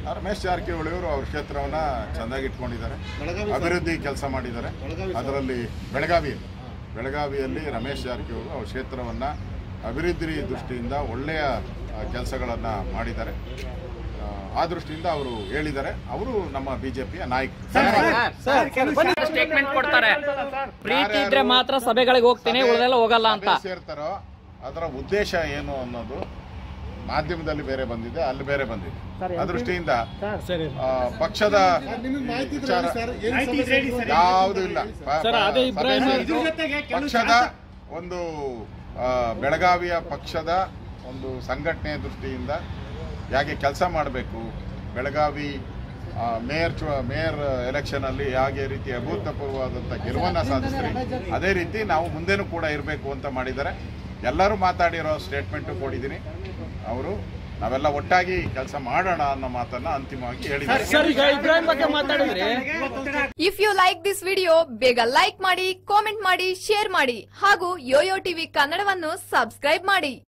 ರಮೇಶ್ ಜಾರಕಿಹೊಳಿ ಅವರು ಅವ್ರ ಕ್ಷೇತ್ರವನ್ನ ಚೆಂದಾಗಿ ಇಟ್ಕೊಂಡಿದ್ದಾರೆ ಅಭಿವೃದ್ಧಿ ಕೆಲಸ ಮಾಡಿದ್ದಾರೆ ಅದರಲ್ಲಿ ಬೆಳಗಾವಿಯಲ್ಲಿ ಬೆಳಗಾವಿಯಲ್ಲಿ ರಮೇಶ್ ಜಾರಕಿಹೊಳಿ ಅವ್ರ ಕ್ಷೇತ್ರವನ್ನ ಅಭಿವೃದ್ಧಿ ದೃಷ್ಟಿಯಿಂದ ಒಳ್ಳೆಯ ಕೆಲಸಗಳನ್ನು ಮಾಡಿದ್ದಾರೆ ಆ, ಆ ದೃಷ್ಟಿಯಿಂದ ಅವರು ಹೇಳಿದ್ದಾರೆ ಅವರು ನಮ್ಮ ಬಿಜೆಪಿಯ ನಾಯಕರು ಸ್ಟೇಟ್ಮೆಂಟ್ ಕೊಡ್ತಾರೆ ಪ್ರೀತಿ ಇದ್ರೆ ಮಾತ್ರ ಸಭೆಗಳಿಗೆ ಹೋಗ್ತೀನಿ ಉಳಿದೆಲ್ಲ ಹೋಗಲ್ಲ ಅಂತ ಸಭೆ ಸೇರ್ತಾರೋ ಅದರ ಉದ್ದೇಶ ಏನು ಅನ್ನೋದು ಮಾಧ್ಯಮದಲ್ಲಿ ಬೇರೆ ಬಂದಿದೆ ಅಲ್ಲಿ ಬೇರೆ ಬಂದಿದೆ ಆ ದೃಷ್ಟಿಯಿಂದ ಆ, ಪಕ್ಷದ ವಿಚಾರ ಯಾವುದೂ ಇಲ್ಲ ಪ- ಸರ್, ಅದೇ ಸಭೆ ಇಬ್ರಾಹಿಂ ಸೇರಿದ್ದು ಪಕ್ಷದ ಒಂದು ಆ, ಬೆಳಗಾವಿಯ ಪಕ್ಷದ ಒಂದು ಸಂಘಟನೆ ದೃಷ್ಟಿಯಿಂದ ಹೇಗೆ ಕೆಲಸ ಮಾಡಬೇಕು ಬೆಳಗಾವಿ ಆ, ಮೇಯರ್ ಚು ಮೇಯರ್ ಎಲೆಕ್ಷನ್ ಅಲ್ಲಿ ಹೇಗೆ ರೀತಿ ಅಭೂತಪೂರ್ವವಾದಂಥ ಗೆಲುವನ್ನ ಸಾಧಿಸ್ರಿ ಅದೇ ರೀತಿ ನಾವು ಮುಂದೆನೂ ಕೂಡ ಇರಬೇಕು ಅಂತ ಮಾಡಿದ್ದಾರೆ ಎಲ್ಲರೂ ಮಾತಾಡಿರೋ ಸ್ಟೇಟ್ಮೆಂಟು ಕೊಟ್ಟಿದ್ದೀನಿ ಅವರು ನಾವೆಲ್ಲ ಒಟ್ಟಾಗಿ ಕೆಲಸ ಮಾಡೋಣ ಅನ್ನೋ ಮಾತನ್ನ ಅಂತಿಮವಾಗಿ ಹೇಳಿದ್ದಾರೆ ಸರ್ ಈಗ ಇಬ್ರಾಹಿಂ ಬಗ್ಗೆ ಮಾತಾಡಿದ್ರಿ if you like this video ಬೇಗ ಲೈಕ್ ಮಾಡಿ ಕಾಮೆಂಟ್ ಮಾಡಿ ಶೇರ್ ಮಾಡಿ ಹಾಗೂ ಯೋಯೋ ಟಿವಿ ಕನ್ನಡವನ್ನು ಸಬ್ಸ್ಕ್ರೈಬ್ ಮಾಡಿ